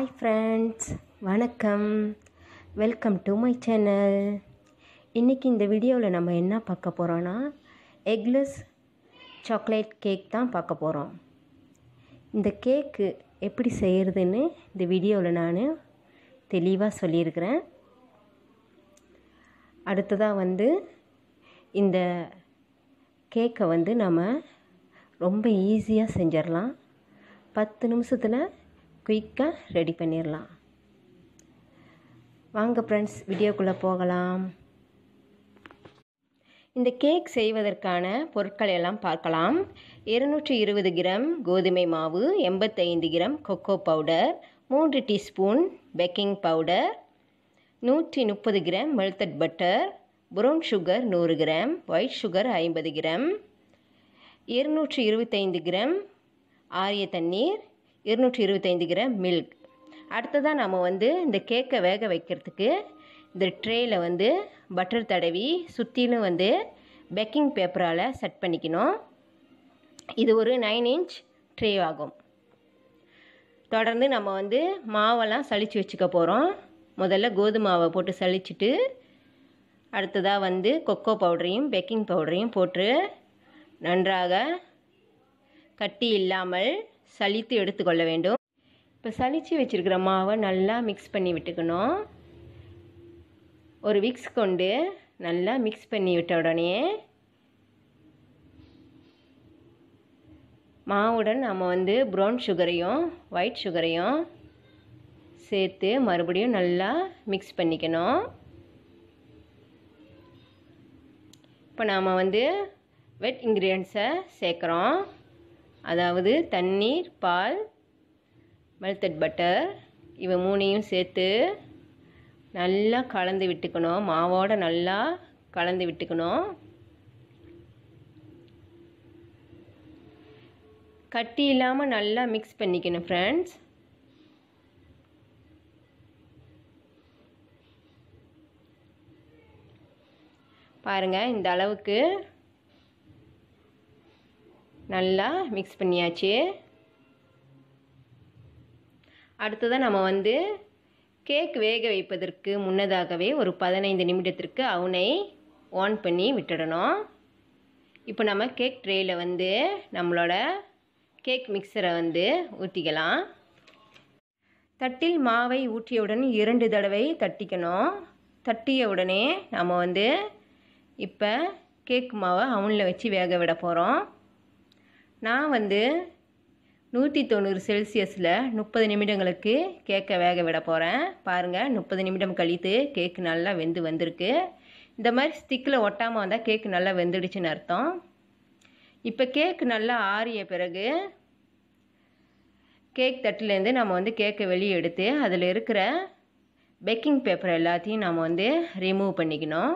hi friends வணக்கம் welcome to my channel இன்றைக்கி இந்த வீடியோவில் நம்ம என்ன பார்க்க போகிறோன்னா எக்லெஸ் சாக்லேட் கேக் தான் பார்க்க போகிறோம் இந்த கேக்கு எப்படி செய்கிறதுன்னு இந்த வீடியோவில் நான் தெளிவாக சொல்லியிருக்கிறேன் அடுத்ததாக வந்து இந்த கேக்கை வந்து நம்ம ரொம்ப ஈஸியாக செஞ்சிடலாம் பத்து நிமிஷத்தில் குயிக்காக ரெடி பண்ணிடலாம் வாங்க ஃப்ரெண்ட்ஸ் வீடியோக்குள்ளே போகலாம் இந்த கேக் செய்வதற்கான பொருட்களை எல்லாம் பார்க்கலாம் இருநூற்றி இருபது கிராம் கோதுமை மாவு எண்பத்தைந்து கிராம் கொக்கோ பவுடர் மூன்று டீஸ்பூன் பேக்கிங் பவுடர் நூற்றி முப்பது gram melted butter brown sugar நூறு கிராம் ஒயிட் சுகர் ஐம்பது கிராம் இருநூற்றி இருபத்தைந்து கிராம் ஆரிய தண்ணீர் இருநூற்றி இருபத்தைந்து கிராம் மில்க் அடுத்ததாக நம்ம வந்து இந்த கேக்கை வேக வைக்கிறதுக்கு இந்த ட்ரேயில் வந்து பட்டர் தடவி சுற்றிலும் வந்து பேக்கிங் பேப்பரால் செட் பண்ணிக்கணும் இது ஒரு நைன் இன்ச் ட்ரே ஆகும் தொடர்ந்து நம்ம வந்து மாவெல்லாம் சளிச்சு வச்சுக்க போகிறோம் முதல்ல கோதுமை மாவை போட்டு சளிச்சிட்டு அடுத்ததாக வந்து கொக்கோ பவுடரையும் பேக்கிங் பவுடரையும் போட்டு நன்றாக கட்டி இல்லாமல் சலித்து எடுத்துக்கொள்ள வேண்டும் இப்போ சலித்து வச்சுருக்கிற மாவை நல்லா மிக்ஸ் பண்ணி விட்டுக்கணும் ஒரு விக்ஸ் கொண்டு நல்லா மிக்ஸ் பண்ணி விட்ட உடனே மாவுடன் நம்ம வந்து ப்ரௌன் சுகரையும் ஒயிட் சுகரையும் சேர்த்து மறுபடியும் நல்லா மிக்ஸ் பண்ணிக்கணும் இப்போ நாம் வந்து வெட் இன்க்ரீடியன்ஸை சேர்க்குறோம் அதாவது தண்ணீர் பால் மெல்தட் பட்டர் இவை மூணையும் சேர்த்து நல்லா கலந்து விட்டுக்கணும் மாவோட நல்லா கலந்து விட்டுக்கணும் கட்டி இல்லாமல் நல்லா மிக்ஸ் பண்ணிக்கணும் ஃப்ரெண்ட்ஸ் பாருங்கள் இந்த அளவுக்கு நல்லா மிக்ஸ் பண்ணியாச்சு அடுத்ததாக நம்ம வந்து கேக் வேக வைப்பதற்கு முன்னதாகவே ஒரு பதினைந்து நிமிடத்திற்கு அவனை ஆன் பண்ணி விட்டுடணும் இப்போ நம்ம கேக் ட்ரேயில் வந்து நம்மளோட கேக் மிக்சரை வந்து ஊற்றிக்கலாம் தட்டில் மாவை ஊற்றியவுடன் இரண்டு தடவை தட்டிக்கணும் தட்டிய உடனே நம்ம வந்து இப்போ கேக் மாவை அவனில் வச்சு வேக விட போகிறோம் நான் வந்து நூற்றி தொண்ணூறு செல்சியஸில் முப்பது நிமிடங்களுக்கு கேக்கை வேக விட போகிறேன் பாருங்கள் முப்பது நிமிடம் கழித்து கேக்கு நல்லா வெந்து வந்திருக்கு இந்த மாதிரி ஸ்டிக்கில் ஒட்டாமல் வந்தால் கேக்கு நல்லா வெந்துடுச்சுன்னு அர்த்தம் இப்போ கேக்கு நல்லா ஆறிய பிறகு கேக் தட்டிலேருந்து நம்ம வந்து கேக்கை வெளியே எடுத்து அதில் இருக்கிற பேக்கிங் பேப்பர் எல்லாத்தையும் நம்ம வந்து ரிமூவ் பண்ணிக்கணும்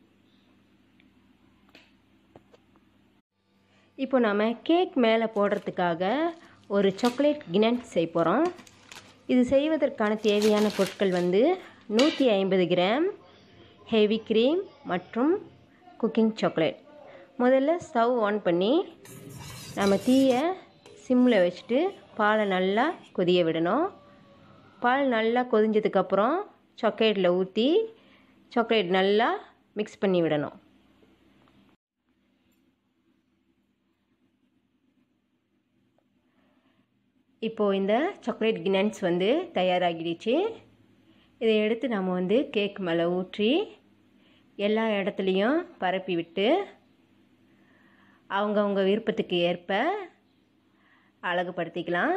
இப்போ நம்ம கேக் மேலே போடுறதுக்காக ஒரு சாக்லேட் கினட் செய்ய போகிறோம் இது செய்வதற்கான தேவையான பொருட்கள் வந்து நூற்றி ஐம்பது கிராம் ஹெவி க்ரீம் மற்றும் குக்கிங் சாக்லேட் முதல்ல ஸ்டவ் ஆன் பண்ணி நம்ம தீயை சிம்மில் வச்சுட்டு பாலை நல்லா கொதிய விடணும் பால் நல்லா கொதிஞ்சதுக்கப்புறம் சாக்லேட்டில் ஊற்றி சாக்லேட் நல்லா மிக்ஸ் பண்ணி விடணும் இப்போது இந்த சாக்லேட் கினன்ஸ் வந்து தயாராகிடுச்சு இதை எடுத்து நம்ம வந்து கேக் மேலே ஊற்றி எல்லா இடத்துலையும் பரப்பி விட்டு அவங்கவுங்க விருப்பத்துக்கு ஏற்ப அழகுபடுத்திக்கலாம்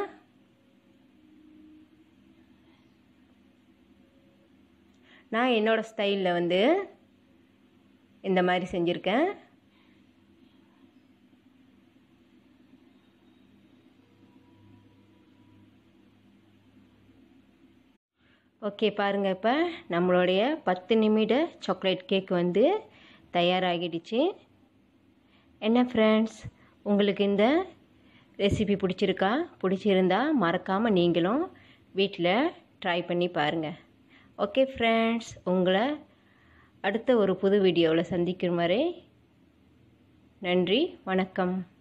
நான் என்னோடய ஸ்டைலில் வந்து இந்த மாதிரி செஞ்சுருக்கேன் ஓகே பாருங்கள் இப்போ நம்மளுடைய பத்து நிமிட சாக்லேட் கேக் வந்து தயாராகிடுச்சு என்ன ஃப்ரெண்ட்ஸ் உங்களுக்கு இந்த ரெசிபி பிடிச்சிருக்கா பிடிச்சிருந்தா மறக்காமல் நீங்களும் வீட்டில் ட்ரை பண்ணி பாருங்கள் ஓகே ஃப்ரெண்ட்ஸ் உங்களை அடுத்த ஒரு புது வீடியோவில் சந்திக்கும் வரை நன்றி வணக்கம்